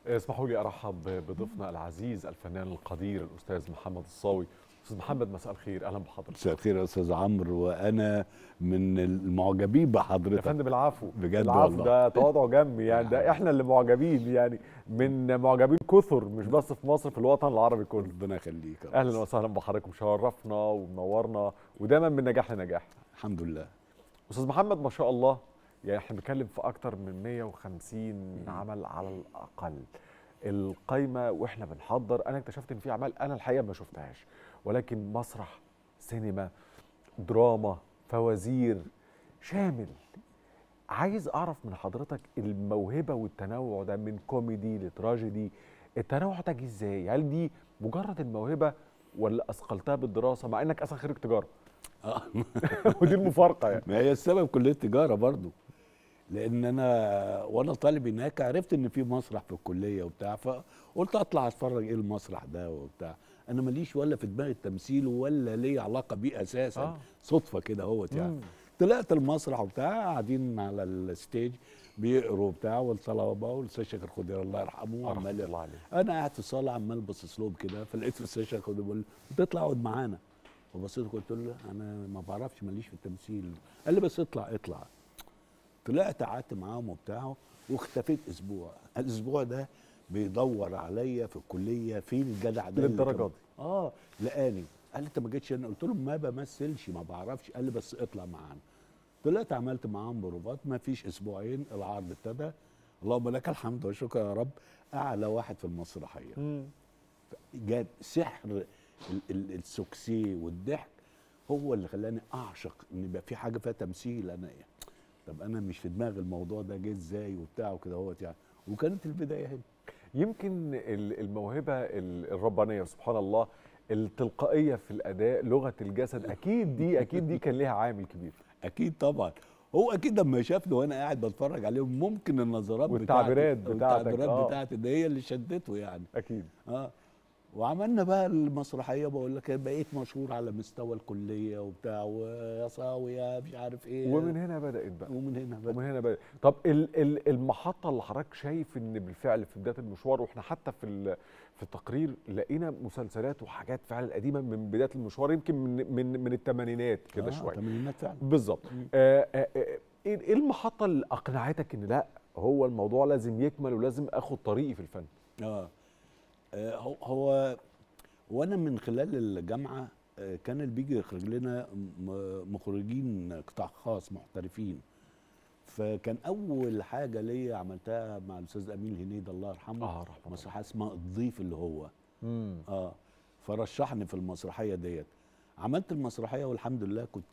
اسمحوا لي ارحب بضيفنا العزيز الفنان القدير الاستاذ محمد الصاوي استاذ محمد مساء الخير اهلا بحضرتك مساء الخير يا استاذ عمرو وانا من المعجبين يا بحضرتك فندم العفو بجد العفو والله. ده تواضع جنبي يعني ده احنا اللي معجبين يعني من معجبين كثر مش بس في مصر في الوطن العربي كله ربنا يخليك يا اهلا ريس. وسهلا بحضرتك مشرفنا ومنورنا ودايما من نجاح لنجاح الحمد لله استاذ محمد ما شاء الله يعني احنا بنتكلم في اكتر من 150 عمل على الاقل القايمه واحنا بنحضر انا اكتشفت ان في اعمال انا الحقيقه ما شفتهاش ولكن مسرح سينما دراما فوازير شامل عايز اعرف من حضرتك الموهبه والتنوع ده من كوميدي لتراجيدي التنوع ده جه ازاي هل دي مجرد الموهبه ولا اثقلتها بالدراسه مع انك اصلا خريج تجاره آه. ودي المفارقه يعني ما هي السبب كليه تجاره برضو لان انا وانا طالب هناك عرفت ان في مسرح في الكليه وبتاع فقلت اطلع اتفرج ايه المسرح ده وبتاع انا ماليش ولا في دماغي التمثيل ولا لي علاقه بيه اساسا آه. آه. صدفه كده اهوت يعني مم. طلعت المسرح وبتاع قاعدين على الستيج بيقروا وبتاع والطلبه والاستاذ شاكر خضير الله يرحمه رحمة عمال الله عليه انا قاعد في الصاله عمال باصص لهم كده فلقيت الاستاذ شاكر خضير بيقول لي تطلع اقعد معانا فبصيت قلت له انا ما بعرفش ماليش في التمثيل قال لي بس اطلع اطلع طلعت قعدت معاهم وبتاع واختفيت اسبوع الاسبوع ده بيدور عليا في الكليه فين الجدع ده اللي للدرجة كان- دي. اه لقاني قال لي انت ما جيتش هنا قلت له ما بمثلش ما بعرفش قال لي بس اطلع معانا طلعت عملت معاهم بروفات ما فيش اسبوعين العرض ابتدى اللهم لك الحمد والشكر يا رب اعلى واحد في المسرحيه مم. جاب سحر ال- ال- السوكسي والضحك هو اللي خلاني اعشق ان يبقى في حاجه فيها تمثيل انا إيه؟ طب انا مش في دماغي الموضوع ده جه ازاي وبتاع وكده هوت يعني وكانت البدايه هنا يمكن ال- الموهبه ال- الربانيه سبحان الله التلقائيه في الاداء لغه الجسد اكيد دي اكيد دي كان ليها عامل كبير اكيد طبعا هو اكيد لما شافني وانا قاعد بتفرج عليهم ممكن النظرات والتعبيرات بتاعتي بتاعتك، والتعبيرات آه. بتاعتي ده هي اللي شدته يعني اكيد اه وعملنا بقى المسرحيه بقول لك بقيت مشهور على مستوى الكليه وبتاع ويا صاوي يا مش عارف ايه ومن هنا بدات بقى ومن هنا بدأ ومن هنا بدات طب ال- ال- المحطه اللي حضرتك شايف ان بالفعل في بدايه المشوار واحنا حتى في ال- في التقرير لقينا مسلسلات وحاجات فعلا قديمه من بدايه المشوار يمكن من من من الثمانينات كده آه شويه تمانينات فعلا بالظبط آه، آه، آه، ايه إيه المحطه اللي اقنعتك ان لا هو الموضوع لازم يكمل ولازم اخد طريقي في الفن اه آه، هو هو وانا من خلال الجامعه آه، كان اللي بيجي يخرج لنا م- مخرجين قطاع خاص محترفين فكان اول حاجه ليا عملتها مع الاستاذ امين هنيد الله يرحمه اه رحمه الله مسرحيه اسمها الضيف اللي هو مم. اه فرشحني في المسرحيه ديت عملت المسرحيه والحمد لله كنت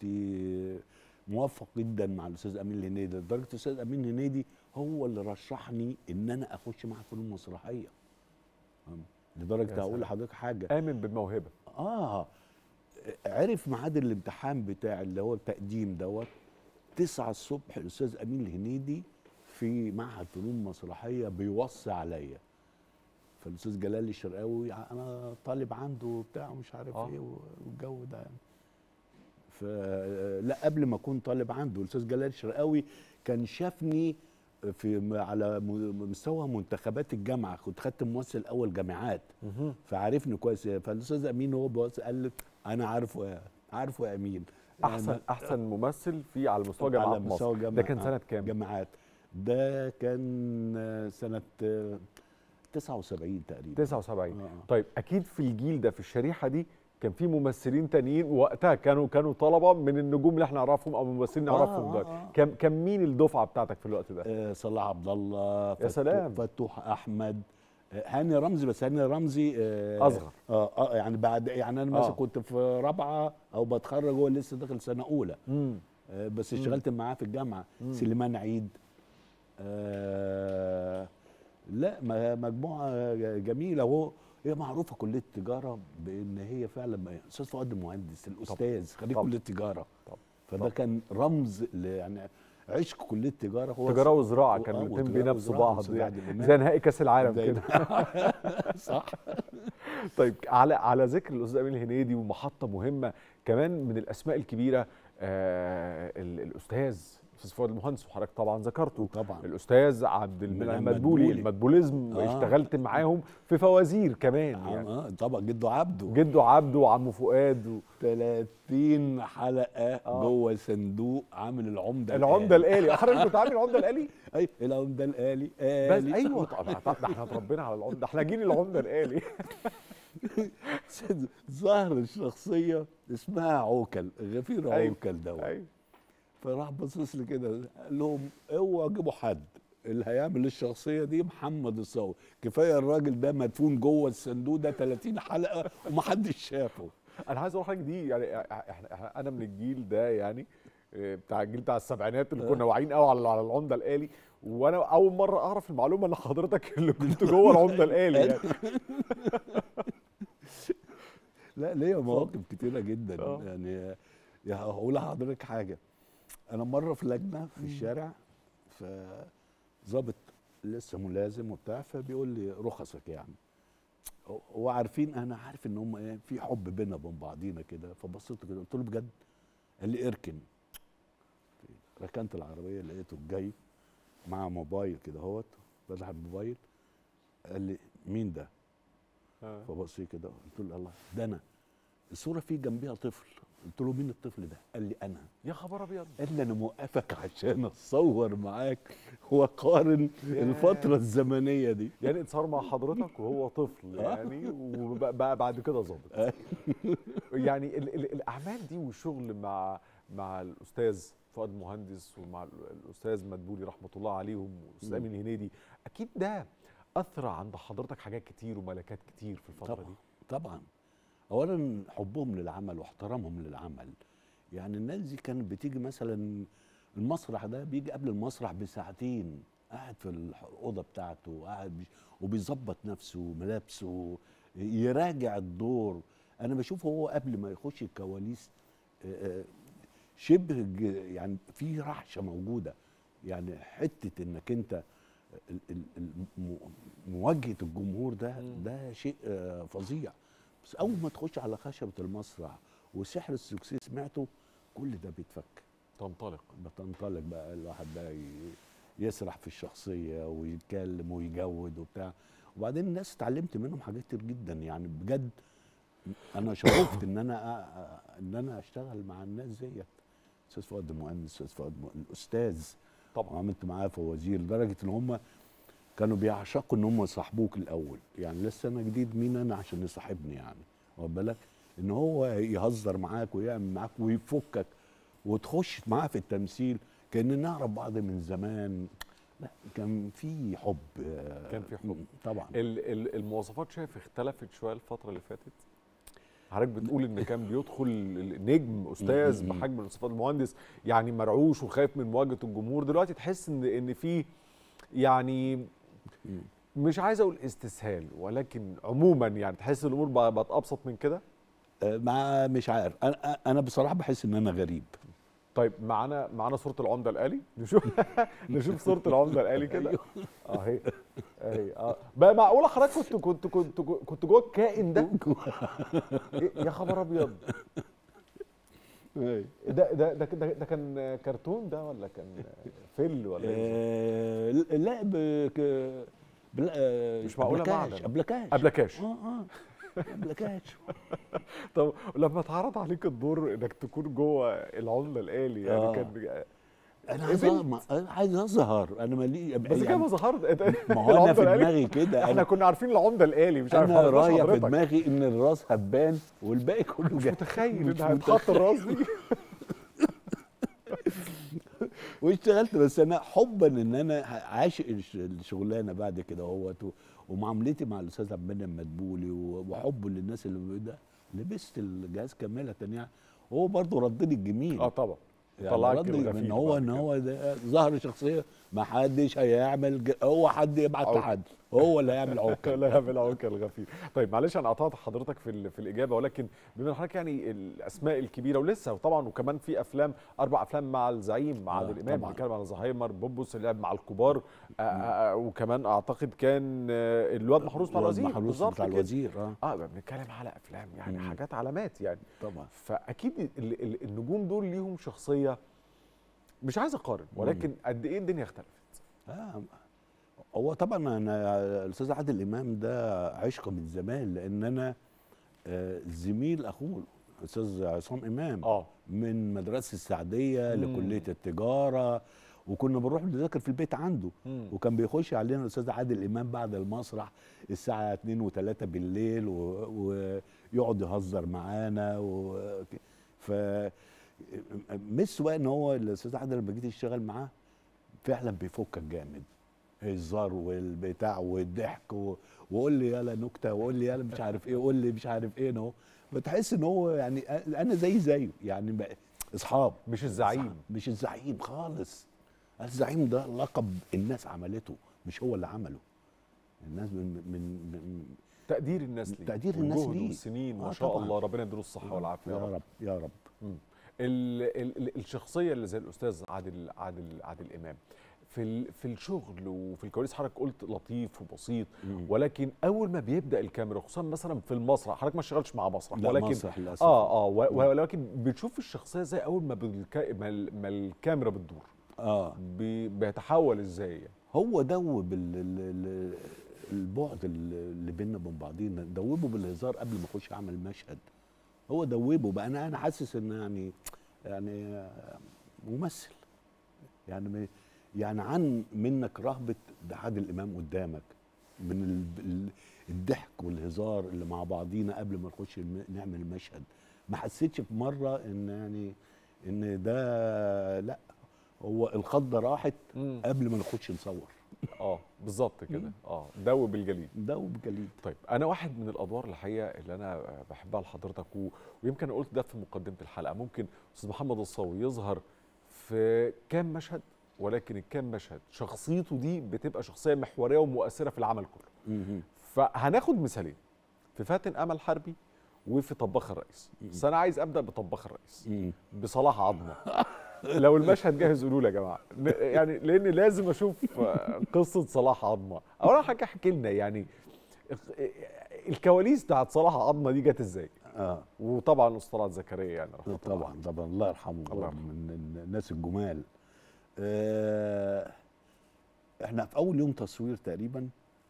موفق جدا مع الاستاذ امين الهنيدي لدرجه الاستاذ امين الهنيدي هو اللي رشحني ان انا اخش معاه فنون مسرحيه فاهم؟ يا لدرجه سلام. هقول لحضرتك حاجه امن بالموهبه اه عرف ميعاد الامتحان بتاع اللي هو التقديم دوت 9 الصبح الاستاذ امين الهنيدي في معهد فنون مسرحيه بيوصي عليا فالاستاذ جلال الشرقاوي انا طالب عنده وبتاع ومش عارف آه. ايه والجو ده يعني فلا قبل ما اكون طالب عنده الاستاذ جلال الشرقاوي كان شافني في على م- مستوى منتخبات الجامعه كنت خدت ممثل اول جامعات مهم. فعرفني كويس فالاستاذ امين هو بيوصي قال لي انا عارفه يا عارفه يا امين احسن احسن ممثل في على مستوى جامعات على مستوى مصر جامعة ده كان سنه كام جامعات ده كان آه، سنه آه، 79 تقريبا 79 آه. طيب اكيد في الجيل ده في الشريحه دي كان في ممثلين تانيين وقتها كانوا كانوا طلبه من النجوم اللي احنا نعرفهم او ممثلين آه، نعرفهم آه، دلوقتي آه. كان كان مين الدفعه بتاعتك في الوقت ده آه، صلاح عبد الله فتوح- سلام. فتوح احمد آه، هاني رمزي بس هاني رمزي آه، أصغر. اه اه يعني بعد يعني انا مثلا آه. كنت في رابعه او بتخرج هو لسه داخل سنه اولى امم آه، بس اشتغلت معاه في الجامعه سليمان عيد آه لا ما- مجموعه جميله هو هي معروفه كليه التجاره بان هي فعلا استاذ فؤاد المهندس الاستاذ خريج طبعا. كليه التجاره طبعا. فده طبعا. كان رمز ل- يعني عشق كليه التجاره هو تجاره وزراعه و- كانوا آه، الاثنين وتجارة بينافسوا وزراعة بعض وزراعة يعني بالإمام. زي نهائي كاس العالم زي- كده صح طيب على على ذكر الاستاذ امين الهنيدي ومحطه مهمه كمان من الاسماء الكبيره آه ال- الاستاذ استاذ فؤاد المهندس وحضرتك طبعا ذكرته طبعا الاستاذ عبد المنعم المنعم مدبولي مدبولي. المدبوليزم آه. اشتغلت معاهم في فوازير كمان يعني آه طبعا جده عبده جده عبده وعمه فؤاد و... 30 حلقه آه. جوه صندوق عامل العمده العمده الالي حضرتك كنت عامل العمده الالي اي العمده الالي بس آلي. ايوه طبعا ده احنا اتربينا على العمده احنا جيل العمده الالي ظهر الشخصيه اسمها عوكل غفير أيوة. عوكل دوت ايوه فراح باصص لي كده قال لهم اوعوا تجيبوا حد اللي هيعمل الشخصيه دي محمد الصاوي كفايه الراجل ده مدفون جوه الصندوق ده 30 حلقه ومحدش شافه انا عايز اقول حاجه دي يعني احنا احنا انا من الجيل ده يعني آه، بتاع الجيل بتاع السبعينات اللي كنا واعيين قوي على على العمده الالي وانا اول مره اعرف المعلومه ان حضرتك اللي كنت جوه العمده الالي يعني لا ليا مواقف كتيره جدا آه. يعني يا هقول لحضرتك حاجه انا مره في لجنه في الشارع فظابط لسه ملازم وبتاع فبيقول لي رخصك يعني هو عارفين انا عارف ان هم ايه في حب بينا وبين بعضينا كده فبصيت كده قلت له بجد قال لي اركن ركنت العربيه لقيته جاي مع موبايل كده اهوت فتح الموبايل قال لي مين ده؟ آه. فبص لي كده قلت له الله ده انا الصوره في جنبيها طفل قلت له مين الطفل ده قال لي انا يا خبر ابيض قال لي انا موقفك عشان اتصور معاك واقارن ياه. الفتره الزمنيه دي يعني اتصور مع حضرتك وهو طفل يعني وبقى بعد كده ظابط يعني ال ال الاعمال دي والشغل مع مع الاستاذ فؤاد مهندس ومع ال- الاستاذ مدبولي رحمه الله عليهم والاستاذ مم. امين هنيدي اكيد ده اثر عند حضرتك حاجات كتير وملكات كتير في الفتره طبعا دي طبعا اولا حبهم للعمل واحترامهم للعمل يعني الناس دي كانت بتيجي مثلا المسرح ده بيجي قبل المسرح بساعتين قاعد في الاوضه بتاعته قاعد بي- وبيظبط نفسه ملابسه يراجع الدور انا بشوفه هو قبل ما يخش الكواليس آه، آه، شبه ج- يعني في رعشه موجوده يعني حته انك انت ال- ال- الم- مواجهه الجمهور ده مم. ده شيء آه، فظيع بس اول ما تخش على خشبه المسرح وسحر السكسي سمعته كل ده بيتفك تنطلق بتنطلق بقى الواحد بقى ي- يسرح في الشخصيه ويتكلم ويجود وبتاع وبعدين الناس اتعلمت منهم حاجات كتير جدا يعني بجد انا شرفت ان انا أ- أ- ان انا اشتغل مع الناس ديت استاذ فؤاد المهندس استاذ فؤاد م- الاستاذ طبعا وعملت معاه فوازير لدرجه ان هم كانوا بيعشقوا ان هم يصاحبوك الاول يعني لسه انا جديد مين انا عشان يصاحبني يعني واخد بالك ان هو يهزر معاك ويعمل معاك ويفكك وتخش معاه في التمثيل كان نعرف بعض من زمان لا كان في حب آه، كان في حب. طبعا ال ال المواصفات شايف اختلفت شويه الفتره اللي فاتت حضرتك بتقول ان كان بيدخل نجم استاذ م- م- م. بحجم الاستاذ المهندس يعني مرعوش وخايف من مواجهه الجمهور دلوقتي تحس ان ان في يعني م. مش عايز اقول استسهال ولكن عموما يعني تحس الامور بقى- بقت ابسط من كده آه، مع مش عارف انا انا بصراحه بحس ان انا غريب طيب معانا معانا صوره العمده الالي نشوف نشوف صوره العمده الالي كده اهي اهي اه بقى معقوله حضرتك كنت كنت كنت كنت جوه الكائن ده إيه يا خبر ابيض أيوة. ده ده ده, ده, ده كان كرتون ده ولا كان فيل ولا ايه آه، لا ب- بلا آه، مش معقولة أبلكاش معدن. ابلكاش ابلكاش اه اه ابلكاش طب لما اتعرض عليك الدور انك تكون جوه العمله الالي يعني آه. كان بيج- انا عايز قبلت؟ أ- ما- أنا عايز اظهر انا مالي بس كده ما ظهرت ما هو انا في دماغي كده احنا انا, كنا عارفين العمده الالي مش عارف أنا عرفناش رايح في حضرتك. دماغي ان الراس هتبان والباقي كله مش جاي متخيل مش ان هيتحط الراس دي واشتغلت بس انا حبا ان انا عاشق الش- الشغلانه بعد كده اهوت و- ومعاملتي مع الاستاذ عبد المنعم مدبولي و- وحبه للناس اللي ده لبست الجهاز كامله يعني هو برضه ردني الجميل اه طبعا يعني طلعك رد الغفير ان هو بعد ان كده. هو ده ظهر شخصيه ما حدش هيعمل ج- هو حد يبعت عوكل. لحد هو اللي هيعمل عوكل لا يعمل عوكل الغفير طيب معلش انا قطعت حضرتك في ال- في الاجابه ولكن بما ان حضرتك يعني الاسماء الكبيره ولسه وطبعا وكمان في افلام اربع افلام مع الزعيم مع آه، عادل امام طبعاً. بنتكلم عن زهايمر بوبوس اللي لعب مع الكبار آه، آه، وكمان اعتقد كان آه، الواد محروس مع الوزير محروس بالظبط بتاع كده. الوزير اه اه يبقى بنتكلم على افلام يعني مم. حاجات علامات يعني طبعا فاكيد ال- ال- النجوم دول ليهم شخصيه مش عايز اقارن ولكن قد ايه الدنيا اختلفت آه هو طبعا انا الاستاذ عادل امام ده عشق من زمان لان انا آه، زميل اخوه الاستاذ عصام امام اه من مدرسه السعديه مم. لكليه التجاره وكنا بنروح نذاكر في البيت عنده مم. وكان بيخش علينا الاستاذ عادل امام بعد المسرح الساعه 2 و3 بالليل و- ويقعد يهزر معانا و... ف مش سواء ان هو الاستاذ عادل لما جيت اشتغل معاه فعلا بيفكك جامد الهزار والبتاع والضحك و... وقول لي يلا نكته وقول لي يلا مش عارف ايه وقول لي مش عارف ايه اهو بتحس ان هو يعني انا زي زيه يعني بقى اصحاب مش الزعيم صح، مش الزعيم خالص الزعيم ده لقب الناس عملته مش هو اللي عمله الناس من من, من تقدير الناس ليه تقدير الناس والجهد ليه. والسنين آه ما شاء طبعاً. الله ربنا يديله الصحه والعافيه يا رب يا رب ال ال ال الشخصيه اللي زي الاستاذ عادل عادل عادل امام في ال في الشغل وفي الكواليس حضرتك قلت لطيف وبسيط مم. ولكن اول ما بيبدا الكاميرا خصوصا مثلا في المسرح حضرتك ما اشتغلتش مع مسرح لا ولكن مسرح للاسف اه اه و- ولكن بتشوف الشخصيه ازاي اول ما بالكا ما, ال- ما الكاميرا بتدور اه بي- بيتحول ازاي يعني هو دوب ال- ال- ال- البعد اللي بيننا وبين بعضينا دوبه بالهزار قبل ما اخش اعمل مشهد هو دوبه بقى انا انا حاسس ان يعني يعني آه، ممثل يعني م- يعني عن منك رهبه ده عادل امام قدامك من ال- ال- الضحك والهزار اللي مع بعضينا قبل ما نخش الم- نعمل المشهد ما حسيتش في مره ان يعني ان ده لا هو الخضه راحت مم. قبل ما نخش نصور اه بالظبط كده اه دوب الجليد ده وبجليد طيب انا واحد من الادوار الحقيقه اللي انا بحبها لحضرتك و... ويمكن قلت ده في مقدمه الحلقه ممكن استاذ محمد الصاوي يظهر في كام مشهد ولكن الكام مشهد شخصيته دي بتبقى شخصيه محوريه ومؤثره في العمل كله فهناخد مثالين في فاتن امل حربي وفي طباخ الرئيس بس انا عايز ابدا بطباخ الرئيس بصلاح عظمه لو المشهد جاهز قولوا لي يا جماعه ن- يعني لان لازم اشوف آه، قصه صلاح عظمه اولا حاجه احكي لنا يعني الكواليس بتاعت صلاح عظمه دي جت ازاي اه وطبعا اسطوره زكريا يعني رحمه الله طبعا طبعا الله يرحمه الله الله يرحمه. من الناس الجمال آه احنا في اول يوم تصوير تقريبا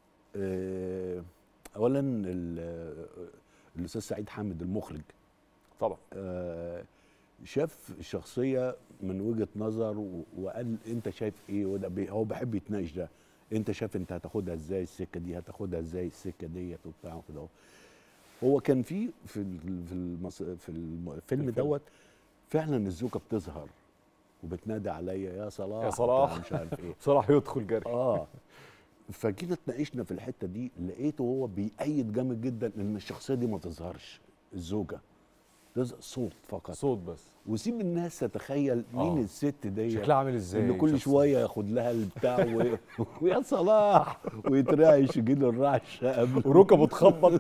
آه اولا ال- الاستاذ سعيد حامد المخرج طبعا آه شاف الشخصيه من وجهه نظر و- وقال انت شايف ايه وده بي- هو بيحب يتناقش ده انت شايف انت هتاخدها ازاي السكه دي هتاخدها ازاي السكه ديت وبتاع وكده اهو. هو كان في في ال- في المص... في الم- الفيلم الفيلم. دوت فعلا الزوجه بتظهر وبتنادي عليا يا صلاح يا صلاح. وبتاع مش عارف ايه صلاح يدخل جري اه فجينا اتناقشنا في الحته دي لقيته هو بيأيد جامد جدا ان الشخصيه دي ما تظهرش الزوجه تظهر صوت فقط صوت بس وسيب الناس تتخيل مين آه. الست دي شكلها عامل ازاي اللي كل شخصية؟ شويه ياخد لها البتاع و... ويا صلاح ويترعش يجي له الرعش قبل وركبه تخبط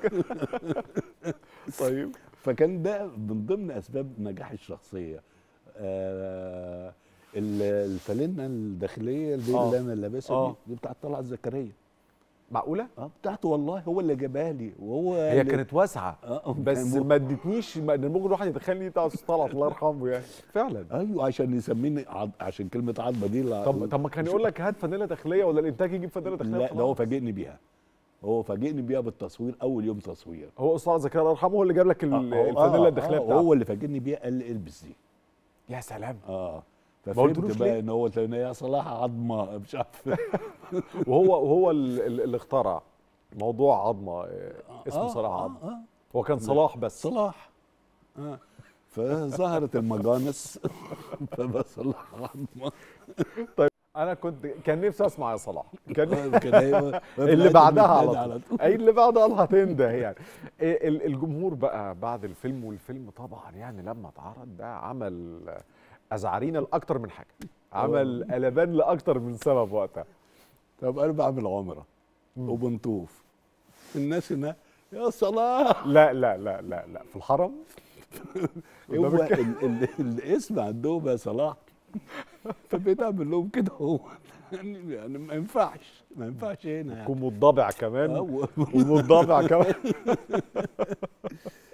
طيب فكان ده من ضمن اسباب نجاح الشخصيه آه ال- الفالنه الداخليه دي آه. اللي انا لابسها آه. دي, دي بتاعت طلعت زكريا معقوله اه بتاعته والله هو اللي جابها لي وهو هي اللي- كانت واسعه آه، بس كان ما ادتنيش ما إن ممكن الواحد يتخيل بتاع استاذ طلعت الله يرحمه يعني فعلا ايوه عشان يسميني عض... عشان كلمه عضمه دي لا طب طب ما كان يقول لك هات فانيله داخليه ولا الانتاج يجيب فانيله داخليه لا ده هو وخلاص. فاجئني بيها هو فاجئني بيها بالتصوير اول يوم تصوير هو استاذ زكريا الله يرحمه هو اللي جاب لك ال- آه، الفانيله آه، الداخليه آه، بتاعته هو اللي فاجئني بيها قال لي البس دي يا سلام اه قلتلوش ففهمت بقى ليه؟ ان هو تلاقيني يا صلاح عظمه مش عارف وهو وهو ال- ال- اللي اخترع موضوع عظمه آه، اسمه آه، صلاح آه، عظمه آه. هو كان صلاح بس صلاح اه فظهرت المجانس فبقى صلاح عظمه انا كنت كان نفسي اسمع يا صلاح كان كان هي- اللي بعدها على بتنادي طول اي اللي بعدها هتنده يعني إيه ال- الجمهور بقى بعد الفيلم والفيلم طبعا يعني لما اتعرض ده عمل ازعرينا لاكتر من حاجه عمل قلبان لاكتر من سبب وقتها طب انا بعمل عمره وبنطوف الناس هنا يا صلاح لا لا لا لا لا في الحرم هو قدام الك- ال- ال- الاسم عندهم يا صلاح فبقيت اعمل لهم كده هو يعني يعني ما ينفعش ما ينفعش هنا يعني يكون مضبع كمان أو- ومضبع كمان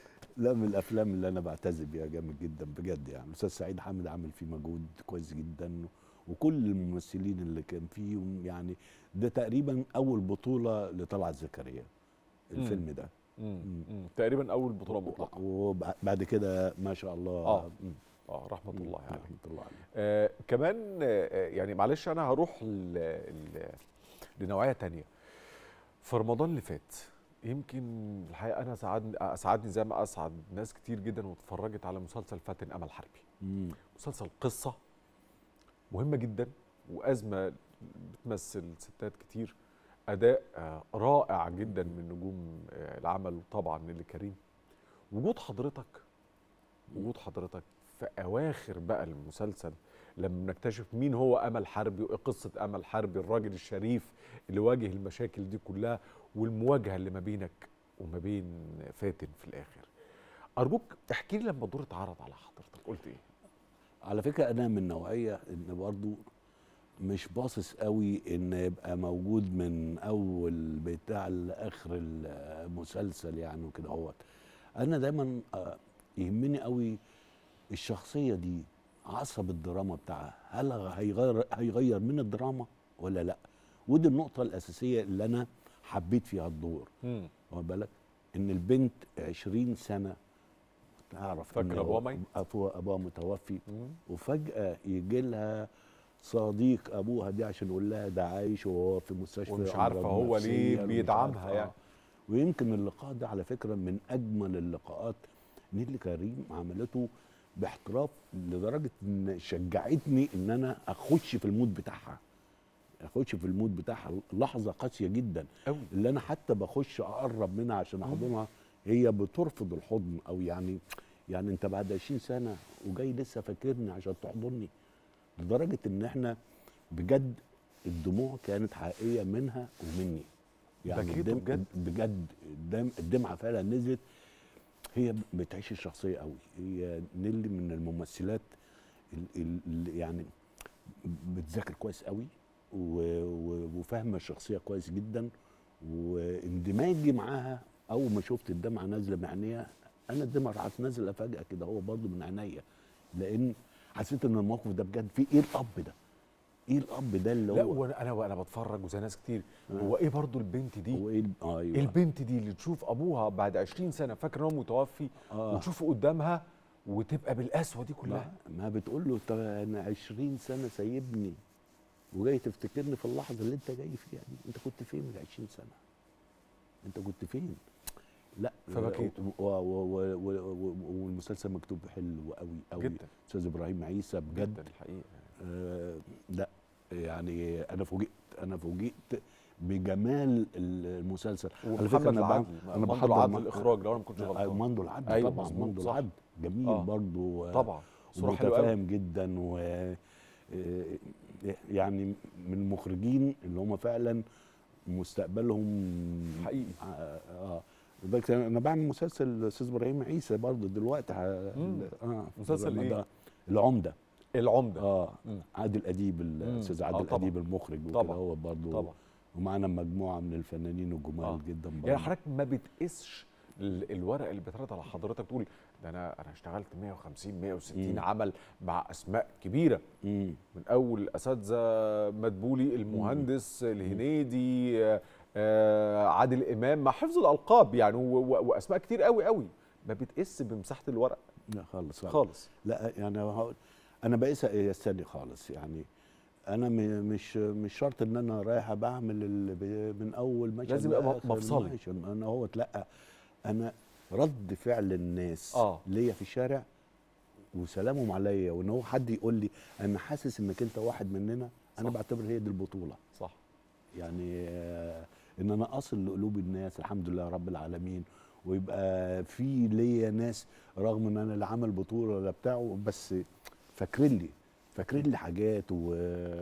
لا من الافلام اللي انا بعتز بيها جامد جدا بجد يعني الاستاذ سعيد حامد عامل فيه مجهود كويس جدا وكل الممثلين اللي كان فيه يعني ده تقريبا اول بطوله لطلعت زكريا الفيلم ده مم. مم. تقريبا اول بطوله مطلقه وبعد كده ما شاء الله آه. مم. اه رحمه الله عليه رحمه الله عليه آه كمان آه يعني معلش انا هروح ل... ل... لنوعيه تانية في رمضان اللي فات يمكن الحقيقه انا سعدني اسعدني زي ما اسعد ناس كتير جدا واتفرجت على مسلسل فاتن امل حربي مم. مسلسل قصه مهمه جدا وازمه بتمثل ستات كتير اداء آه، رائع جدا من نجوم آه، العمل طبعا نيلي كريم وجود حضرتك وجود حضرتك في اواخر بقى المسلسل لما نكتشف مين هو امل حربي وايه قصه امل حربي الراجل الشريف اللي واجه المشاكل دي كلها والمواجهه اللي ما بينك وما بين فاتن في الاخر ارجوك احكي لي لما الدور اتعرض على حضرتك قلت ايه على فكره انا من نوعيه ان برضو مش باصص قوي ان يبقى موجود من اول بتاع لاخر المسلسل يعني وكده اهوت انا دايما آه، يهمني قوي الشخصيه دي عصب الدراما بتاعها هل هيغير هيغير من الدراما ولا لا ودي النقطه الاساسيه اللي انا حبيت فيها الدور مم. واخد بالك ان البنت 20 سنه تعرف فاكرة إن أبوها ميت؟ أبوها أبوها متوفي مم. وفجأة يجي لها صديق أبوها دي عشان يقول لها ده عايش وهو في مستشفى ومش أمراض عارفة هو نفسية ليه ومش بيدعمها عارفة. يعني. ويمكن اللقاء ده على فكرة من أجمل اللقاءات نيلي كريم عملته باحتراف لدرجة إن شجعتني إن أنا أخش في المود بتاعها أخش في المود بتاعها لحظة قاسية جدا قوي اللي انا حتى بخش اقرب منها عشان احضنها هي بترفض الحضن او يعني يعني انت بعد 20 سنه وجاي لسه فاكرني عشان تحضني لدرجه ان احنا بجد الدموع كانت حقيقيه منها ومني يعني بكيتوا الدم- بجد؟ بجد الدم الدمعه فعلا نزلت هي بتعيش الشخصيه قوي هي نيلي من الممثلات اللي يعني بتذاكر كويس قوي و- و- وفاهمه الشخصيه كويس جدا واندماجي معاها اول ما شفت الدمعه نازله من عينيها انا الدمعه راحت نازله فجاه كده هو برضه من عينيا لان حسيت ان الموقف ده بجد في ايه الاب ده؟ ايه الاب ده اللي لا هو وانا انا وانا بتفرج وزي ناس كتير آه. هو ايه برضو البنت دي هو ايه ال- آه ايوه البنت دي اللي تشوف ابوها بعد 20 سنه فاكر ان هو متوفي آه. وتشوفه قدامها وتبقى بالقسوه دي كلها ما, ما بتقول له "طب انا 20 سنه سايبني وجاي تفتكرني في اللحظه اللي انت جاي فيها دي انت كنت فين من 20 سنه انت كنت فين لا فبكيت. و- و- و- و- و- والمسلسل مكتوب حلو قوي قوي جدا استاذ ابراهيم عيسى بجد جدا الحقيقه آه لا يعني انا فوجئت انا فوجئت بجمال المسلسل على فكره ومحمد انا بعمل العدل انا مندو بحضر العدل مع- الاخراج لو انا ما كنتش آه، غلطان مندو العدل أيوة، طبعا مظبوط، مندو صح. العدل جميل آه. برضو آه، طبعا صوره حلوه قوي ومتفاهم جدا و آه، يعني من المخرجين اللي هم فعلا مستقبلهم حقيقي. اه, آه. بالك انا بعمل مسلسل استاذ ابراهيم عيسى برضه دلوقتي ه- مم. اه مسلسل إيه؟ ده العمده العمده اه مم. عادل اديب الاستاذ آه، عادل طبعاً. اديب المخرج وكده طبعاً. هو برضه طبعا ومعانا مجموعه من الفنانين الجمال آه. جدا برضه يعني حضرتك ما بتقيسش ال- الورق اللي بيتعرض على حضرتك تقول ده انا انا اشتغلت 150 160 مم. عمل مع اسماء كبيره مم. من اول اساتذه مدبولي المهندس الهنيدي آه، آه، عادل امام مع حفظ الالقاب يعني و- و- واسماء كتير قوي قوي ما بتقيس بمساحه الورق لا خالص خالص لا يعني هقول- انا بقيس يستني خالص يعني انا م- مش مش شرط ان انا رايح بعمل ال- ب- من اول مشهد لازم يبقى لآخر مفصلي. مشهد. انا هو لا انا رد فعل الناس آه. ليا في الشارع وسلامهم عليا وان هو حد يقول لي انا حاسس انك انت واحد مننا انا صح. بعتبر هي دي البطوله صح يعني آه، ان انا اصل لقلوب الناس الحمد لله رب العالمين ويبقى في ليا ناس رغم ان انا لا عامل بطوله ولا بتاع بس فاكرين لي فاكرين لي حاجات و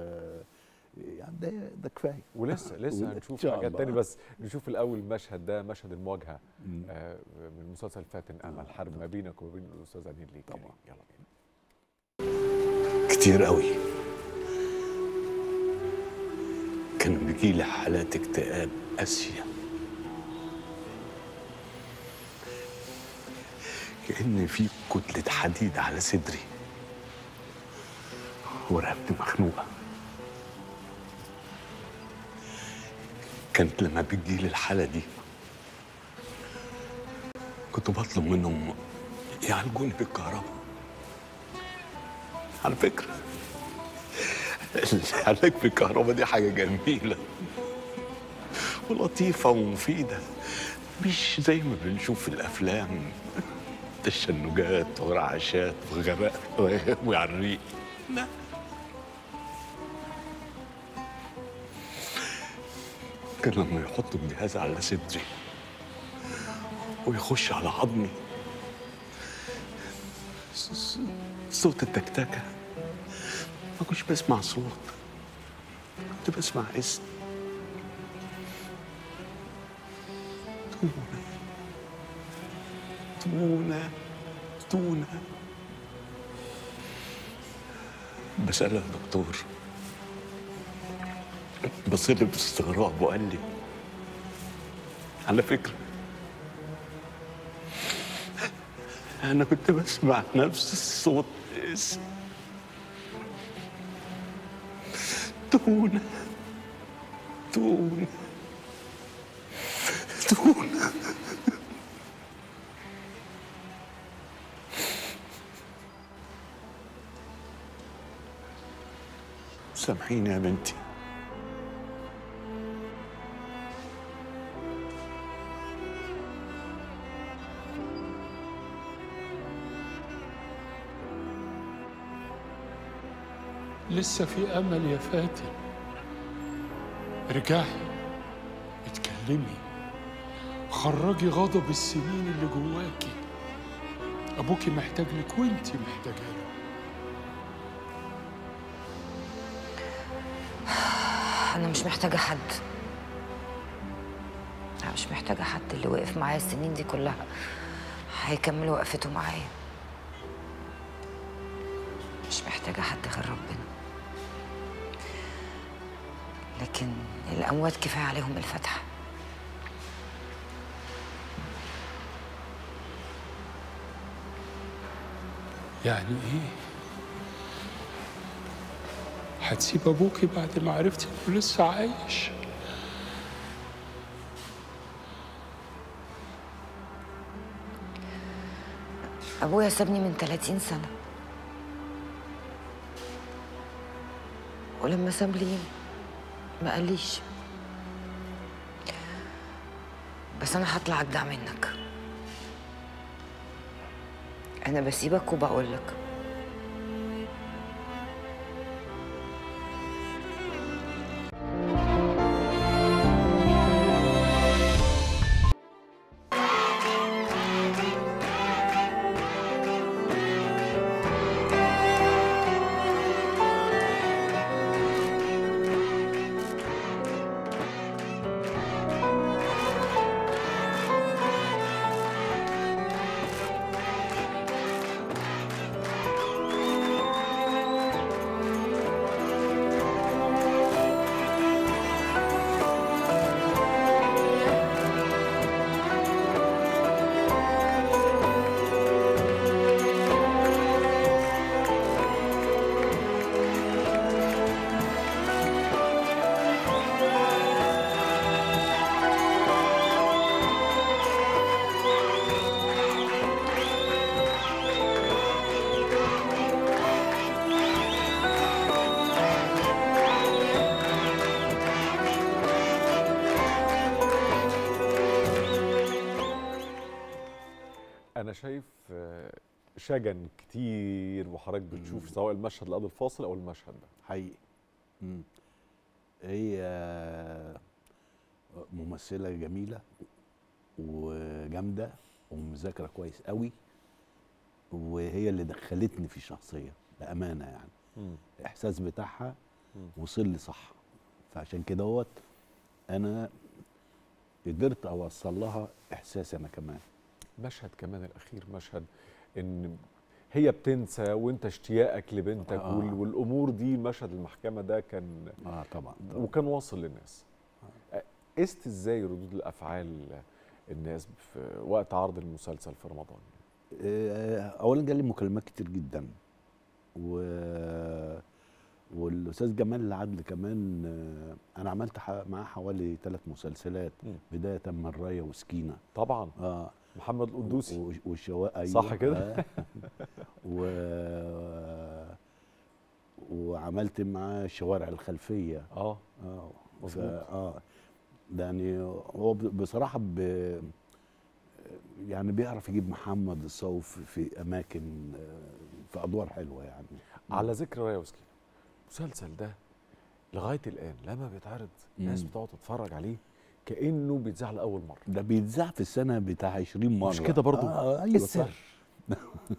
يعني ده ده كفايه ولسه لسه إن هنشوف شاء حاجات الله. تاني بس نشوف الاول المشهد ده مشهد المواجهه مم. آه، من مسلسل فاتن امل حرب ما بينك وبين الاستاذ نيلي طبعاً. كريم. يلا بينا كتير قوي كان بيجيلي حالات اكتئاب قاسية كأن في كتلة حديد على صدري ورقبتي مخنوقة كانت لما بتجيلي الحالة دي كنت بطلب منهم يعالجوني بالكهرباء على فكرة العلاج بالكهرباء دي حاجة جميلة ولطيفة ومفيدة مش زي ما بنشوف في الأفلام تشنجات ورعشات وغباء وعريق لا كان لما يحطوا الجهاز على صدري ويخش على عظمي ص- ص- صوت التكتكة ما كنتش بسمع صوت كنت بسمع اسم تونة تونة بسألها الدكتور بص لي باستغراب وقال لي على فكرة أنا كنت بسمع نفس الصوت اسم تونة تونة تونة سامحيني يا بنتي لسه في امل يا فاتن ارجعي اتكلمي خرجي غضب السنين اللي جواكي ابوكي محتاج لك وانتي محتاجه له أنا مش محتاجة حد أنا مش محتاجة حد اللي وقف معايا السنين دي كلها هيكمل وقفته معايا مش محتاجة حد غير ربنا لكن الأموات كفاية عليهم الفتح يعني ايه هتسيب ابوكي بعد ما عرفتي انه لسه عايش أبويا سابني من 30 سنة ولما ساب لي ما قاليش بس أنا هطلع أجدع منك أنا بسيبك وبقولك انا شايف آه، شجن كتير وحضرتك بتشوف سواء المشهد اللي قبل الفاصل او المشهد ده حقيقي مم. هي ممثلة جميلة وجامدة ومذاكرة كويس قوي وهي اللي دخلتني في الشخصية بأمانة يعني مم. الإحساس بتاعها مم. وصل لي صح فعشان كده هوت أنا قدرت أوصل لها إحساسي أنا كمان مشهد كمان الاخير مشهد ان هي بتنسى وانت اشتياقك لبنتك آه. وال- والامور دي مشهد المحكمه ده كان اه طبعا, طبعا. وكان واصل للناس قست ازاي ردود الافعال الناس في وقت عرض المسلسل في رمضان آه، اولا جالي مكالمات كتير جدا و والاستاذ جمال العدل كمان آه، انا عملت ح- معاه حوالي ثلاث مسلسلات مم. بدايه من رايه وسكينه طبعا اه محمد القدوسي و- والشواء أيوة. صح كده؟ آه. و وعملت معاه الشوارع الخلفيه اه اه ف... مظبوط. اه ده يعني هو ب- بصراحه ب... يعني بيعرف يجيب محمد الصوف في اماكن آه، في ادوار حلوه يعني على ذكر رايه وسكينه المسلسل ده لغايه الان لما بيتعرض الناس مم. بتقعد تتفرج عليه كانه بيتذاع لاول مره ده بيتذاع في السنه بتاع 20 مره مش كده برضو آه إيه ايوه السر صح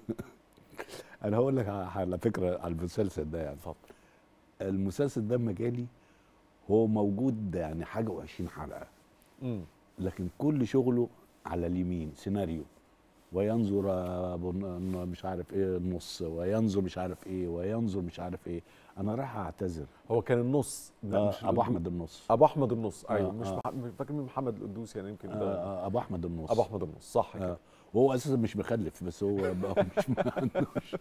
انا هقول لك على فكره على المسلسل ده يعني اتفضل المسلسل ده مجالي هو موجود يعني حاجه و20 حلقه امم لكن كل شغله على اليمين سيناريو وينظر أبو ن- مش عارف ايه النص وينظر مش عارف ايه وينظر مش عارف ايه انا رايح اعتذر هو كان النص لا، آه مش ابو القدوس. احمد النص ابو احمد النص ايوه آه، مش آه. مح... مش فاكر مين محمد القدوس يعني يمكن آه ده آه ابو احمد النص ابو احمد النص صح كده آه وهو اساسا مش مخلف بس هو بقى مش ما عندوش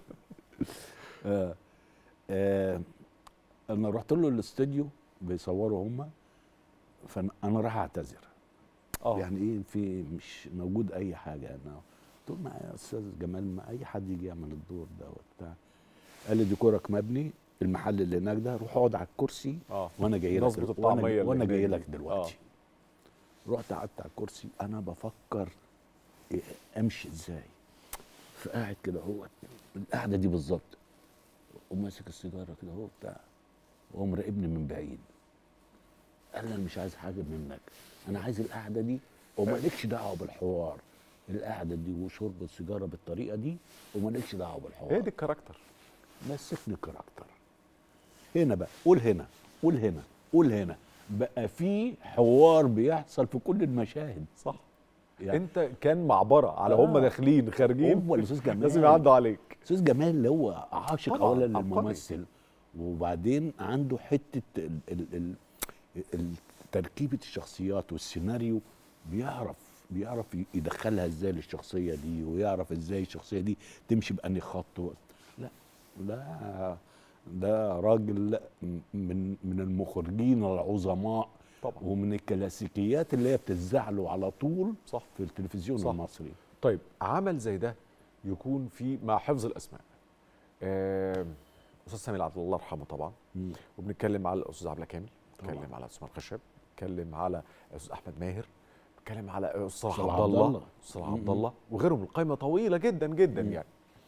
آه آه انا رحت له الاستوديو بيصوروا هم فانا رايح اعتذر اه يعني ايه في مش موجود اي حاجه انا قلت له معايا يا استاذ جمال ما اي حد يجي يعمل الدور ده وبتاع قال لي ديكورك مبني المحل اللي هناك ده روح اقعد على الكرسي اه وانا جاي لك نظبط دل- الطعمية وانا, اللي وأنا جاي هناك لك دي. دلوقتي رحت قعدت على الكرسي انا بفكر إيه امشي ازاي فقاعد كده هو القعده دي بالظبط وماسك السيجاره كده هو بتاع وهو مراقبني من بعيد قال لي انا مش عايز حاجه منك انا عايز القعده دي ومالكش دعوه بالحوار القعده دي وشرب السيجاره بالطريقه دي ومالكش دعوه بالحوار هي دي الكاركتر مسكني كاركتر هنا بقى قول هنا قول هنا قول هنا بقى في حوار بيحصل في كل المشاهد صح يعني انت كان معبره على آه. هم داخلين خارجين هو الاستاذ جمال لازم يعدوا عليك استاذ جمال اللي هو عاشق طبعاً، اولا عبقري. للممثل وبعدين عنده حته ال ال ال ال تركيبه الشخصيات والسيناريو بيعرف بيعرف يدخلها ازاي للشخصيه دي ويعرف ازاي الشخصيه دي تمشي بأني خط و- لا لا ده راجل لا من من المخرجين العظماء طبعا ومن الكلاسيكيات اللي هي بتذاع له على طول صح في التلفزيون صح. المصري طيب عمل زي ده يكون في مع حفظ الاسماء آه، استاذ سامي العدل الله يرحمه طبعا مم. وبنتكلم على الاستاذ عبله كامل طبعاً. بنتكلم على اسماء الخشب بنتكلم على الاستاذ احمد ماهر بنتكلم على استاذ صلاح عبد عبد الله الله. استاذ مم. عبد الله وغيرهم القائمه طويله جدا جدا مم. يعني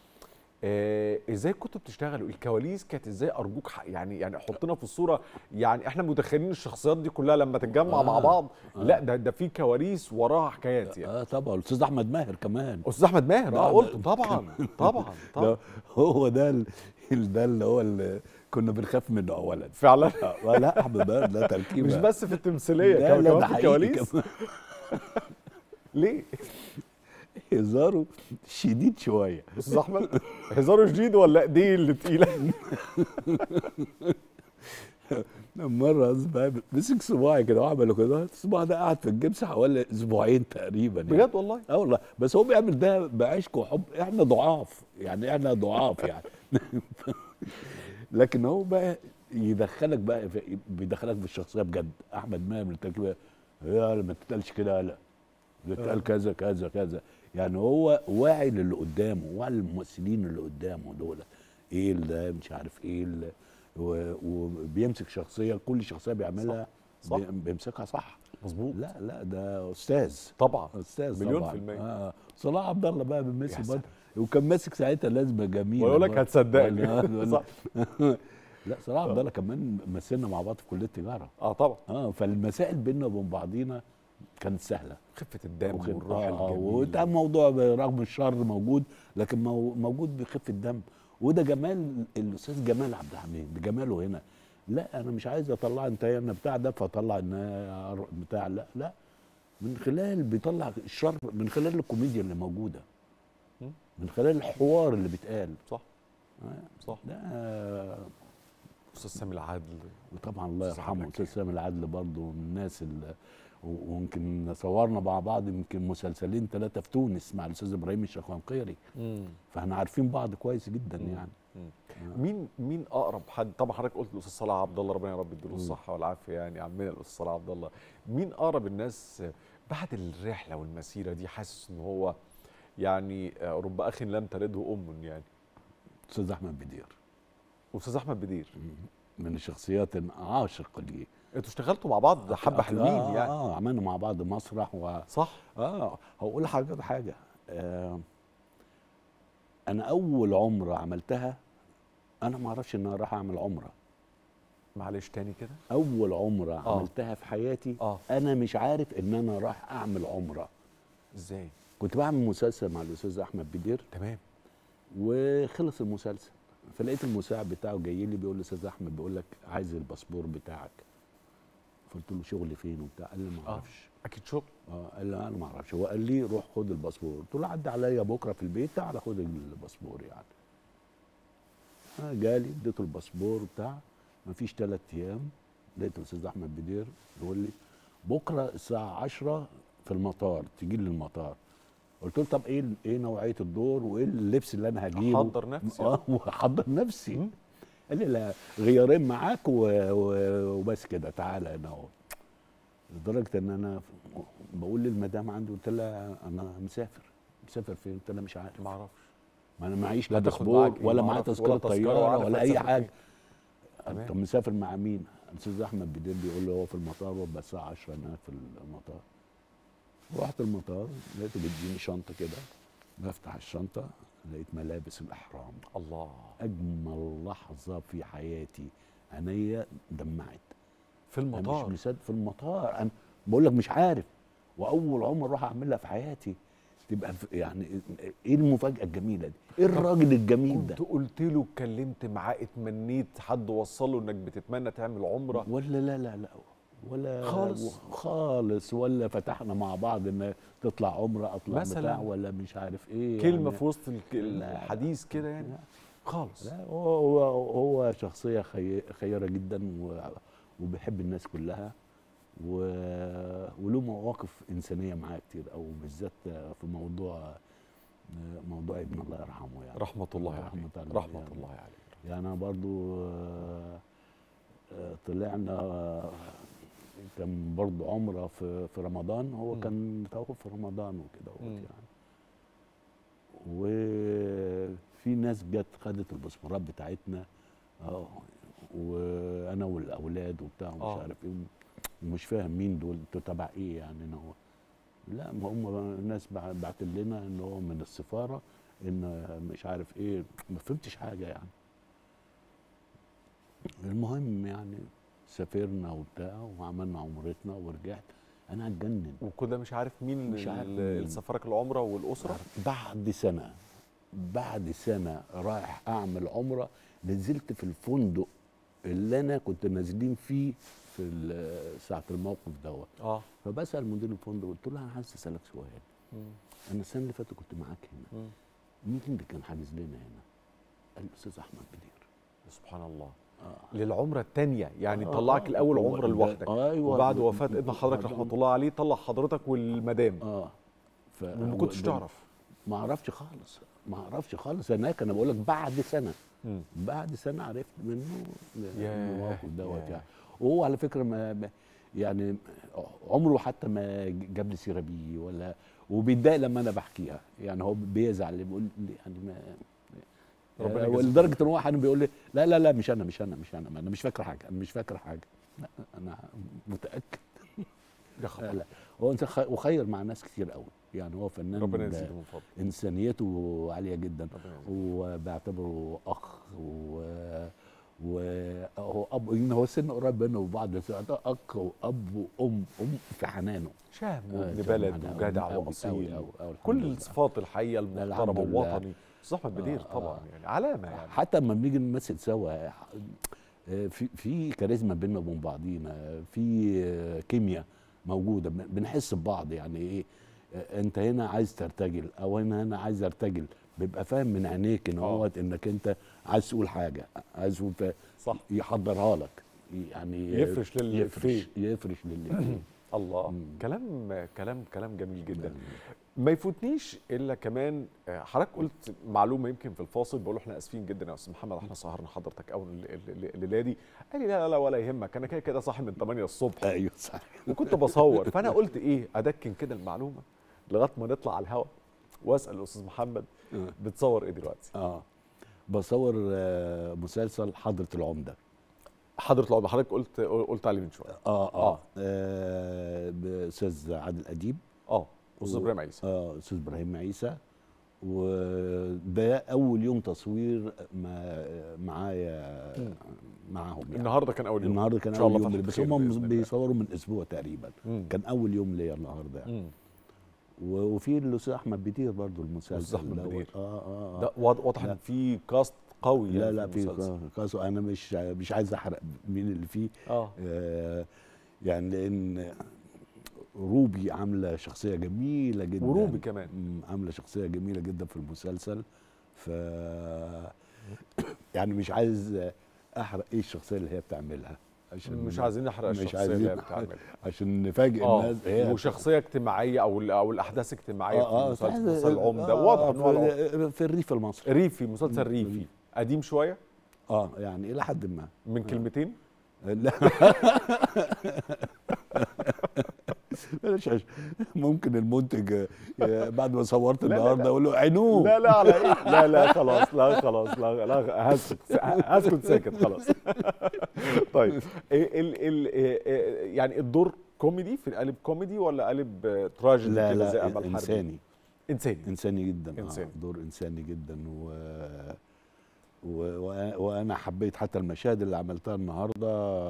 آه ازاي كنتوا بتشتغلوا الكواليس كانت ازاي ارجوك ح- يعني يعني حطنا في الصوره يعني احنا متخيلين الشخصيات دي كلها لما تتجمع آه، مع بعض آه. لا ده ده في كواليس وراها حكايات يعني اه طبعا الاستاذ احمد ماهر كمان استاذ احمد ماهر اه لا، قلت ده- طبعا طبعا طبعا ده هو ده ال- ال- ده اللي هو اللي كنا بنخاف منه اولا فعلا آه، لا احمد ماهر ده تركيبه مش بس في التمثيليه لا كمان لا كمان ده في حقيقي الكواليس كمان. ليه هزاره شديد شويه استاذ احمد هزاره شديد ولا ايديه اللي تقيله مره صباعي مسك صباعي كده وعمله كده الصباع ده قعد في الجبس حوالي اسبوعين تقريبا يعني. بجد والله اه والله بس هو بيعمل ده بعشق وحب احنا ضعاف يعني احنا ضعاف يعني لكن هو بقى يدخلك بقى في بيدخلك في الشخصيه بجد احمد ماهر من التركيبه يا ما تتقالش كده لا بتقال كذا كذا كذا يعني هو واعي للي قدامه واعي للممثلين اللي قدامه دول ايه اللي مش عارف ايه اللي و- وبيمسك شخصيه كل شخصيه بيعملها صح. بي- بيمسكها صح مظبوط لا لا ده استاذ طبعا استاذ مليون طبعا في المية. آه. صلاح عبد الله بقى يا بيمثل سلام. برضه وكان ماسك ساعتها لازمه جميله ويقول لك برضه. هتصدقني ولا- صح لا صلاح عبد الله كمان مثلنا مع بعض في كليه التجاره اه طبعا اه فالمسائل بيننا وبين بعضينا كانت سهله خفه الدم وخف- والروح آه، الجميل وده موضوع رغم الشر موجود لكن مو- موجود بخفه الدم وده جمال الاستاذ جمال عبد الحميد جماله هنا لا انا مش عايز اطلع انت انا بتاع ده فاطلع ان بتاع لا لا من خلال بيطلع الشر من خلال الكوميديا اللي موجوده مم. من خلال الحوار اللي بيتقال صح آه، صح ده آه، استاذ سامي العدل وطبعا الله أستاذ يرحمه عبد استاذ سامي العدل برضه من الناس اللي و- ويمكن صورنا مع بعض يمكن مسلسلين ثلاثه في تونس مع الاستاذ ابراهيم الشخنقيري فاحنا عارفين بعض كويس جدا يعني مين مين اقرب حد طبعا حضرتك قلت الاستاذ صلاح عبد الله ربنا يا رب يديله الصحه والعافيه يعني عمنا الاستاذ صلاح عبد الله مين اقرب الناس بعد الرحله والمسيره دي حاسس ان هو يعني آه، رب اخ لم تلده ام يعني استاذ احمد بدير استاذ احمد بدير من الشخصيات عاشق ليه انتوا اشتغلتوا مع بعض حبه حلوين آه يعني اه عملنا مع بعض مسرح و صح اه هقول لحضرتك حاجه آه انا اول عمره عملتها انا ما اعرفش ان انا راح اعمل عمره معلش تاني كده اول عمره آه. آه. عملتها في حياتي آه. انا مش عارف ان انا راح اعمل عمره ازاي كنت بعمل مسلسل مع الاستاذ احمد بدير تمام وخلص المسلسل فلقيت المساعد بتاعه جاي لي بيقول لي استاذ احمد بيقول لك عايز الباسبور بتاعك فقلت له شغل فين وبتاع قال لي ما اه اعرفش اكيد شغل اه قال لي انا ما اعرفش هو قال لي روح خد الباسبور قلت له عدي عليا بكره في البيت تعالى خد الباسبور يعني آه جالي اديته الباسبور بتاع ما فيش ثلاث ايام لقيت الاستاذ احمد بدير يقول لي بكره الساعه 10 في المطار تيجي لي المطار قلت له طب ايه ايه نوعيه الدور وايه اللبس اللي انا هجيبه أحضر نفسي. اه وحضر نفسي قال لي لا غيارين معاك و... و... وبس كده تعالى هنا اهو لدرجه ان انا بقول للمدام عندي قلت لها انا مسافر مسافر فين؟ قلت لها مش عارف ما اعرفش ما انا معيش لا لا تاخد باسبور معاك إيه؟ ولا ما معايا أعرفش، تذكره ولا تذكرة طياره وعارف ولا اي هتسافر حاجه فين. تمام. طب مسافر مع مين؟ الاستاذ احمد بدير بيقول لي هو في المطار وابقى الساعه 10 هناك في المطار رحت المطار لقيته بيديني شنطه كده بفتح الشنطه لقيت ملابس الاحرام الله اجمل لحظه في حياتي عينيا دمعت في انا المطار مش مصدق في المطار انا بقول لك مش عارف واول عمر اروح اعملها في حياتي تبقى في- يعني ايه المفاجاه الجميله دي ايه الراجل الجميل ده كنت قلت له اتكلمت معاه اتمنيت حد وصله انك بتتمنى تعمل عمره ولا لا لا لا ولا خالص. خالص ولا فتحنا مع بعض ان تطلع عمره اطلع مثلاً. بتاع ولا مش عارف ايه كلمه يعني في وسط الك- لا. الحديث كده يعني لا. خالص لا هو هو هو شخصيه خي... خيره جدا و... وبيحب الناس كلها و... وله مواقف انسانيه معاه كتير او بالذات في موضوع موضوع ابن الله يرحمه يعني رحمه الله عليه رحمة الله رحمه يعني. الله عليه يعني أنا برضو آه، آه، طلعنا آه، كان برضو عمرة في في رمضان هو مم. كان توقف في رمضان وكده مم. يعني وفي ناس جت خدت الباسبورات بتاعتنا اه وانا والاولاد وبتاع ومش آه. عارف ايه ومش فاهم مين دول انتوا تبع ايه يعني إن هو لا ما هم الناس بع- بعت لنا ان هو من السفاره ان مش عارف ايه ما فهمتش حاجه يعني المهم يعني سافرنا وبتاع وعملنا عمرتنا ورجعت انا هتجنن وكده مش عارف مين مش عارف ال- مين. اللي سفرك العمره والاسره بعد سنه بعد سنه رايح اعمل عمره نزلت في الفندق اللي انا كنت نازلين فيه في ال- ساعه الموقف دوت اه فبسال مدير الفندق قلت له انا عايز اسالك سؤال انا السنه اللي فاتت كنت معاك هنا مم. مين اللي كان حاجز لنا هنا قال الاستاذ احمد بدير سبحان الله آه. للعمره الثانيه يعني آه، طلعك آه. الاول هو عمره ده- لوحدك أيوة. وبعد وفاه ابن حضرتك وبعد- رحمه الله عليه طلع حضرتك والمدام اه ف... وما كنتش ده- تعرف ما اعرفش خالص ما اعرفش خالص هناك انا بقول لك بعد سنه مم. بعد سنه عرفت منه ياه، المواقف دوت ياه. يعني وهو على فكره ما ما- يعني عمره حتى ما جاب لي سيره بيه ولا وبيتضايق لما انا بحكيها يعني هو بيزعل بيقول لي يعني ما ربنا آه، يجازيك ولدرجه ان هو احيانا بيقول لي لا لا لا مش انا مش انا مش انا انا مش فاكر حاجه انا مش فاكر حاجه لا انا متاكد يا خبر لا هو انت خ- وخير مع ناس كتير قوي يعني هو فنان ربنا ده يزيده من فضله انسانيته عاليه جدا ربنا يزيده. وبعتبره اخ و وهو اب إن هو سن قريب منه وبعض بس ده اخ واب وام ام في حنانه شهم آه، وابن شهم بلد حنان. وجدع أوي، أوي، واصيل أوي، أوي، الحمد كل لله. الصفات الحقيقه الحمد المحترمه لله. ووطني استاذ احمد بدير آه، طبعا آه. يعني علامه يعني حتى لما بنيجي نمثل سوا آه، في في كاريزما بيننا وبين بعضينا في آه، كيمياء موجوده بن- بنحس ببعض يعني ايه آه، انت هنا عايز ترتجل او انا هنا عايز ارتجل بيبقى فاهم من عينيك ان آه. هو انك انت عايز تقول حاجه عايز تقول ف- صح يحضرها لك يعني يفرش للي يفرش فيه. يفرش للي فيه الله مم. كلام كلام كلام جميل جدا ما يفوتنيش الا كمان آه، حضرتك قلت معلومه يمكن في الفاصل بقول له احنا اسفين جدا يا استاذ محمد احنا سهرنا حضرتك اول الليله دي قال لي لا لا لا ولا يهمك انا كده كده صاحي من 8 الصبح ايوه صح وكنت بصور فانا قلت ايه ادكن كده المعلومه لغايه ما نطلع على الهواء واسال الاستاذ محمد آه. بتصور ايه دلوقتي اه بصور آه، مسلسل حضرة العمدة حضرة العمر حضرتك قلت قلت عليه من شويه اه آه. اه, آه باستاذ عادل اديب اه استاذ و- ابراهيم عيسى اه استاذ ابراهيم عيسى وده اول يوم تصوير مع معايا مم. معاهم يعني النهارده كان اول يوم النهارده كان إن شاء اول الله يوم فتح بس خير هم بإذن الله. بيصوروا من اسبوع تقريبا مم. كان اول يوم ليا النهارده يعني. مم. و- وفي الاستاذ احمد بدير برضو المسلسل الأستاذ أحمد دوت. بدير. اه اه, آه. ده واضح واضح لا. ان في كاست قوي لا يعني لا في المسلسل. كاسو انا مش مش عايز احرق مين اللي فيه اه آه يعني لان روبي عامله شخصيه جميله جدا وروبي كمان. مم، عامله شخصيه جميله جدا في المسلسل ف يعني مش عايز احرق ايه الشخصيه اللي هي بتعملها عشان مش عايزين نحرق مش الشخصيه اللي هي عايزين بتعمل عشان نفاجئ اه الناس هي وشخصيه اجتماعيه او ال- او الاحداث اجتماعيه في مسلسل تحس- مسلسل العمده آه، واضح ان هو العمدة. في, في الريف المصري ريفي مسلسل مم. ريفي قديم شويه اه يعني الى حد ما من كلمتين لا بلاش عش- ممكن المنتج آه، بعد ما صورت لا، لا. النهارده اقول له عينوه لا لا على ايه لا لا خلاص لا خلاص لا لا هسكت هسكت ساكت خلاص طيب إيه ال ال إيه- إيه- يعني الدور كوميدي في قالب كوميدي ولا قالب آه، تراجيدي لا كده زي لا امل حربي انساني انساني انساني جدا إنساني. آه دور انساني جدا و... و... وأ- وانا حبيت حتى المشاهد اللي عملتها النهارده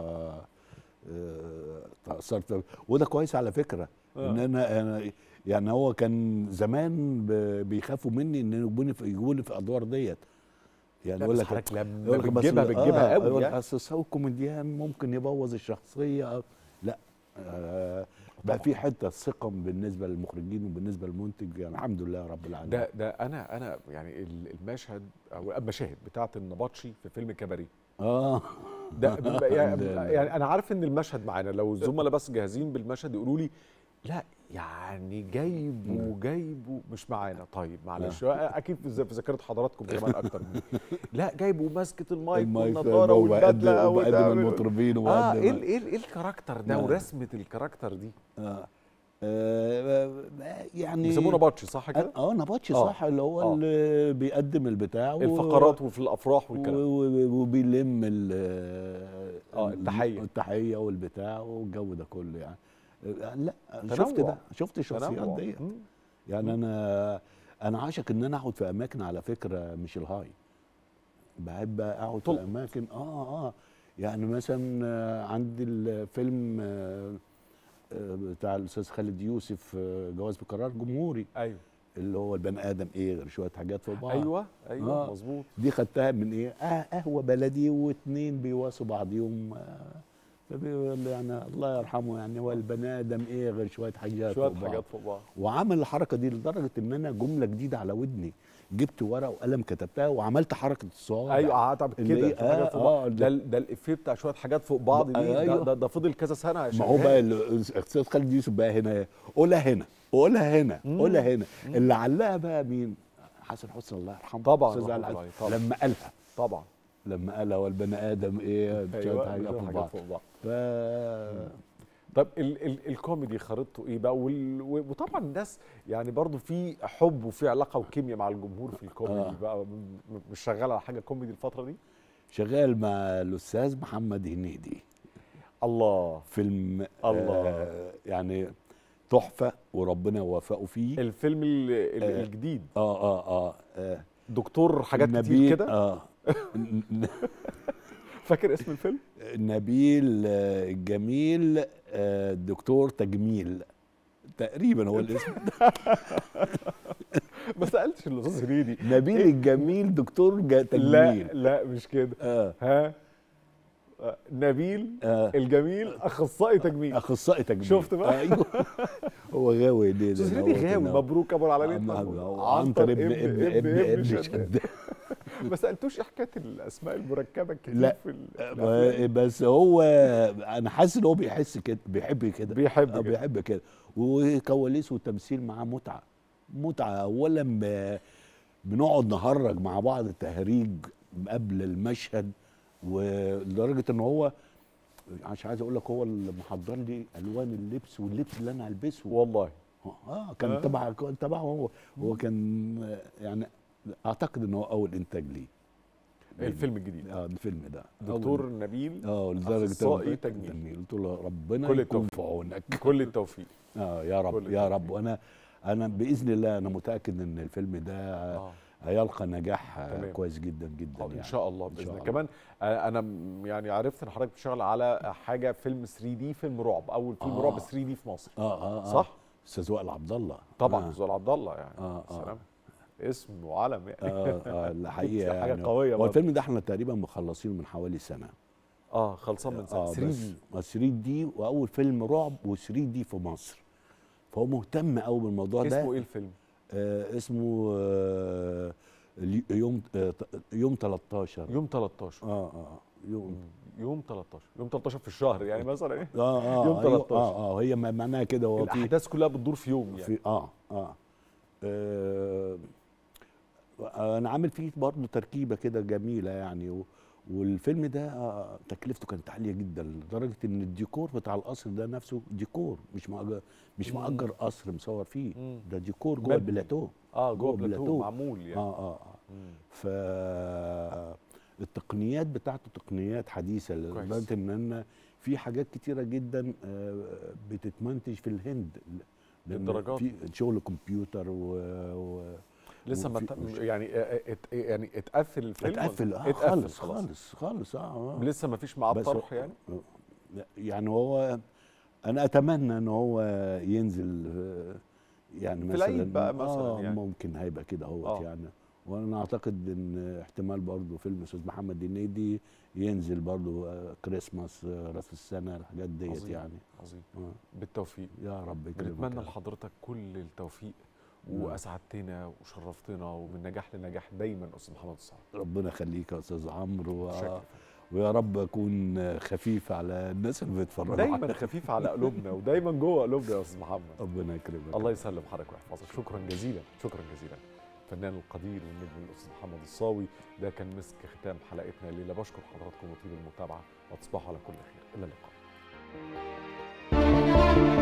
آه، تاثرت وده كويس على فكره آه. ان انا انا يعني هو كان زمان ب- بيخافوا مني ان يجيبوني في يجيبوني في ادوار ديت يعني لا يقول بس لك حضرتك لما يقول لك بس- بتجيبها بتجيبها آه قوي يقول لك يعني اصل هو كوميديان ممكن يبوظ الشخصيه أو لا آه بقى طبعاً. في حته ثقه بالنسبه للمخرجين وبالنسبه للمنتج يعني الحمد لله رب العالمين ده ده انا انا يعني ال- المشهد او المشاهد بتاعت النبطشي في فيلم كباريه اه ده بيبقى يعني, الحمد لله. يعني انا عارف ان المشهد معانا لو الزملاء بس جاهزين بالمشهد يقولوا لي لا يعني جايبه جايبه مش معانا طيب معلش اكيد في ذا- في ذاكره حضراتكم كمان اكتر مني لا جايبه ماسكه المايك المايك والنضاره وبقدم والبدله وبقدم وده- المطربين اه وبقدم ايه ال- ايه ال- ايه الكاركتر ده آه. ورسمه الكاركتر دي آه. آه يعني بيسموه نبطشي صح كده؟ اه نبطشي آه. صح اللي هو آه. اللي بيقدم البتاع و- الفقرات وفي الافراح و- والكلام و- وبيلم ال آه، التحية. التحيه والبتاع والجو ده كله يعني آه، لا تنوع. شفت ده شفت الشخصيات تنوع. ديت مم. يعني انا انا عاشق ان انا اقعد في اماكن على فكره مش الهاي بحب اقعد طلق. في اماكن اه اه يعني مثلا آه، عندي الفيلم آه، آه، بتاع الاستاذ خالد يوسف آه، جواز بقرار جمهوري ايوه اللي هو البني ادم ايه غير شويه حاجات في بعض ايوه ايوه آه. مظبوط دي خدتها من ايه آه قهوه بلدي واتنين بيواسوا بعضيهم آه فبيقول يعني الله يرحمه يعني هو البني ادم ايه غير شويه حاجات شويه فوق بعض. حاجات فوق بعض وعمل الحركه دي لدرجه ان انا جمله جديده على ودني جبت ورقه وقلم كتبتها وعملت حركه الصوابع ايوه قعدت اللي كده هي- شوية حاجات آه، فوق بعض آه، ده ال- ده الافيه بتاع شويه حاجات فوق بعض دي ده, أيوة. ده, ده فضل كذا سنه ما عشان هو بقى الاستاذ خالد يوسف بقى هنا قولها هنا قولها هنا قولها هنا اللي علقها بقى مين حسن حسني الله يرحمه طبعاً، أستاذ رحمة علي الله حسن. عليه، طبعاً. لما قالها طبعا لما قالها والبني ادم ايه شويه ايوه حاجات شوية في حاجات بعض فوق بعض ف طب ال ال الكوميدي خريطته ايه بقى وال و- وطبعا الناس يعني برضو في حب وفي علاقه وكيمياء مع الجمهور في الكوميدي آه. بقى م- م- مش شغال على حاجه كوميدي الفتره دي شغال مع الاستاذ محمد هنيدي الله فيلم الله. آه يعني تحفه وربنا يوفقه فيه الفيلم ال ال آه. الجديد اه اه اه, آه دكتور حاجات كتير نبيل كده اه ن- ن- فاكر اسم الفيلم نبيل آه، الجميل آه، دكتور تجميل تقريبا هو الاسم ما سالتش الاستاذ هنيدي نبيل الجميل دكتور جا- لا تجميل لا مش كده اه ها آه، نبيل آه. الجميل اخصائي تجميل اخصائي تجميل شفت بقى؟ ايوه هو غاوي دي استاذ هنيدي غاوي مبروك ابو العالمين عنتر ابن ابن ابن ابن شداد ما سالتوش ايه حكايه الاسماء المركبه الكتير لا. في ال- الأفلام؟ بس هو انا حاسس ان هو بيحس كده بيحب كده بيحب آه، كده. بيحب كده وكواليس والتمثيل معاه متعه متعه اولا ب- بنقعد نهرج مع بعض تهريج قبل المشهد ولدرجه ان هو مش عايز اقول لك هو اللي محضر لي الوان اللبس واللبس اللي انا البسه والله اه كان آه. تبع كان تبعه هو هو كان آه، يعني اعتقد ان هو اول انتاج ليه الفيلم الجديد اه الفيلم ده دكتور نبيل اه لدرجه أخصائي إن- تجميل. قلت له ربنا كل يكون التوفيق. في عونك كل التوفيق اه يا رب كل يا التوفيق. رب وانا انا باذن الله انا متاكد ان الفيلم ده اه هيلقى نجاح آه، تمام. كويس جدا جدا آه، يعني ان شاء الله إن باذن شاء الله الله. كمان آه، انا م- يعني عرفت ان حضرتك بتشتغل على حاجه فيلم 3 دي فيلم رعب اول فيلم آه. رعب 3 دي في مصر اه اه آه. صح استاذ وائل عبد الله طبعا آه. استاذ عبد الله يعني آه، آه. سلام اسم وعلم يعني اه اه الحقيقه دي حاجة يعني قوية هو برضه. الفيلم ده احنا تقريبا مخلصينه من حوالي سنه اه خلصان من سنه 3 دي 3 دي واول فيلم رعب و3 دي في مصر فهو مهتم قوي بالموضوع ده اسمه ايه الفيلم؟ آه اسمه آه الي- يوم آه ت- يوم 13 يوم 13 اه اه يوم مم. يوم 13 يوم 13 في الشهر يعني مثلا ايه اه اه يوم أيوة، 13. اه اه هي ما- معناها كده هو في الاحداث كلها بتدور في يوم يعني في اه اه, آه انا عامل فيه برضه تركيبه كده جميله يعني و والفيلم ده آه تكلفته كانت عاليه جدا لدرجه ان الديكور بتاع القصر ده نفسه ديكور مش مأجر مش مم. مأجر قصر مصور فيه مم. ده ديكور جوه مبني. البلاتو اه جوه جوه بلاتو بلاتو. معمول يعني اه اه اه مم. ف التقنيات بتاعته تقنيات حديثه كويس. لدرجه ان انا في حاجات كتيره جدا آه، بتتمنتج في الهند لأن للدرجات في شغل كمبيوتر و, و لسه ما وفي- ت- يعني آه، ات يعني اتقفل الفيلم ولا- اتقفل اه اتقفل خالص خالص خالص اه, آه. لسه ما فيش معاه بس طرح هو- يعني يعني هو انا اتمنى ان هو ينزل آه، يعني في مثلا العيد بقى مثلاً آه يعني. ممكن هيبقى كده هو آه. يعني وانا اعتقد ان احتمال برضه فيلم الاستاذ محمد هنيدي ينزل برضه آه، كريسماس آه، راس السنه الحاجات ديت عظيم. يعني عظيم آه. بالتوفيق يا رب يكرمك بنتمنى يا رب. لحضرتك كل التوفيق نعم. واسعدتنا وشرفتنا ومن نجاح لنجاح دايما استاذ محمد الصعب ربنا يخليك يا استاذ عمرو و... شكرا ويا رب اكون خفيف على الناس اللي بيتفرجوا دايما عليا. خفيف على قلوبنا ودايما جوه قلوبنا يا استاذ محمد ربنا يكرمك الله يسلم حضرتك ويحفظك شكرا جزيلا شكرا جزيلا الفنان القدير والنجم الاستاذ محمد الصاوي ده كان مسك ختام حلقتنا الليله بشكر حضراتكم وطيب المتابعه وتصبحوا على كل خير الى اللقاء